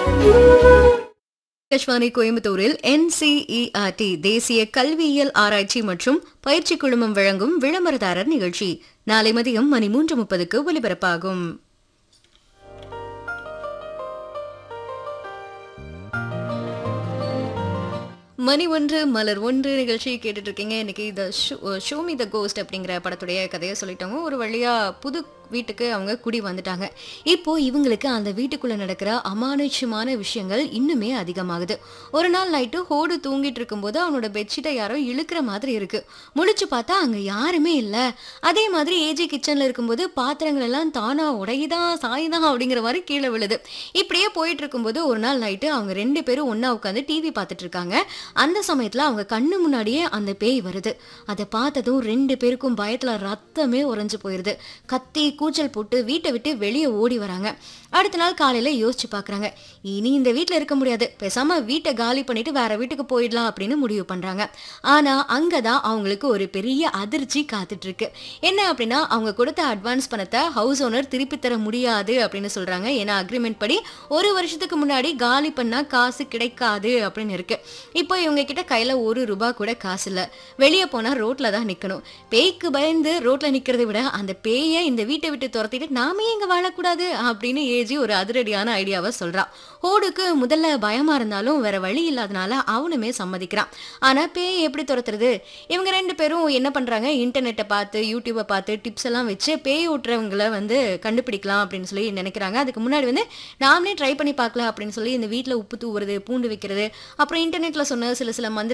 ஆகாஷ்வாணி கோயம்புத்தூரில் என்சிஇஆர்டி தேசிய கல்வியியல் ஆராய்ச்சி மற்றும் பயிற்சி குழுமம் வழங்கும் விளம்பரதாரர் நிகழ்ச்சி நாளை மதியம் மணி மூன்று முப்பதுக்கு ஒலிபரப்பாகும் மணி ஒன்று மலர் ஒன்று நிகழ்ச்சி கேட்டுட்டு இருக்கீங்க இன்னைக்கு இந்த ஷோ மீ த கோஸ்ட் அப்படிங்கிற படத்துடைய கதையை சொல்லிட்டாங்க ஒரு வழியா புது வீட்டுக்கு அவங்க குடி வந்துட்டாங்க இப்போ இவங்களுக்கு அந்த வீட்டுக்குள்ள நடக்கிற அமானுஷ்யமான விஷயங்கள் இன்னுமே அதிகமாகுது ஒரு நாள் நைட்டு ஹோடு தூங்கிட்டு இருக்கும்போது அவனோட பெட்ஷீட்டை யாரோ இழுக்கிற மாதிரி இருக்கு முழிச்சு பார்த்தா அங்க யாருமே இல்லை அதே மாதிரி ஏஜி கிச்சன்ல இருக்கும்போது பாத்திரங்கள் எல்லாம் தானா உடையுதான் சாயுதான் அப்படிங்கிற மாதிரி கீழே விழுது இப்படியே போயிட்டு இருக்கும்போது ஒரு நாள் நைட்டு அவங்க ரெண்டு பேரும் ஒண்ணா உட்காந்து டிவி பார்த்துட்டு இருக்காங்க அந்த சமயத்துல அவங்க கண்ணு முன்னாடியே அந்த பேய் வருது அதை பார்த்ததும் ரெண்டு பேருக்கும் பயத்துல ரத்தமே உறைஞ்சு போயிருது கத்தி கூச்சல் போட்டு வீட்டை விட்டு வெளியே ஓடி வராங்க அடுத்த நாள் காலையில யோசிச்சு பார்க்கறாங்க இனி இந்த வீட்ல இருக்க முடியாது பேசாம வீட்டை காலி பண்ணிட்டு வேற வீட்டுக்கு போயிடலாம் அப்படின்னு முடிவு பண்றாங்க ஆனா அங்கதான் அவங்களுக்கு ஒரு பெரிய அதிர்ச்சி காத்துட்டு இருக்கு என்ன அப்படின்னா அவங்க கொடுத்த அட்வான்ஸ் பணத்தை ஹவுஸ் ஓனர் திருப்பி தர முடியாது அப்படின்னு சொல்றாங்க ஏன்னா அக்ரிமெண்ட் படி ஒரு வருஷத்துக்கு முன்னாடி காலி பண்ணா காசு கிடைக்காது அப்படின்னு இருக்கு இப்போ இவங்க கிட்ட கையில ஒரு ரூபாய் கூட காசு இல்ல வெளியே போனா ரோட்ல தான் நிக்கணும் பேய்க்கு பயந்து ரோட்ல நிக்கிறதை விட அந்த பேயை இந்த வீட்டை விட்டு துரத்திட்டு நாமே இங்க வாழக்கூடாது அப்படின்னு ஏஜி ஒரு அதிரடியான ஐடியாவை சொல்றான் ஹோடுக்கு முதல்ல பயமா இருந்தாலும் வேற வழி இல்லாதனால அவனுமே சம்மதிக்கிறான் ஆனா பேய் எப்படி துரத்துறது இவங்க ரெண்டு பேரும் என்ன பண்றாங்க இன்டர்நெட்டை பார்த்து யூடியூப்பை பார்த்து டிப்ஸ் எல்லாம் வச்சு பேய் ஓட்டுறவங்கள வந்து கண்டுபிடிக்கலாம் அப்படின்னு சொல்லி நினைக்கிறாங்க அதுக்கு முன்னாடி வந்து நாமளே ட்ரை பண்ணி பார்க்கலாம் அப்படின்னு சொல்லி இந்த வீட்டில் உப்பு தூவுறது பூண்டு வைக்கிறது அப்புறம் இன்டர்நெட்ல சொன்ன சில சில மந்திர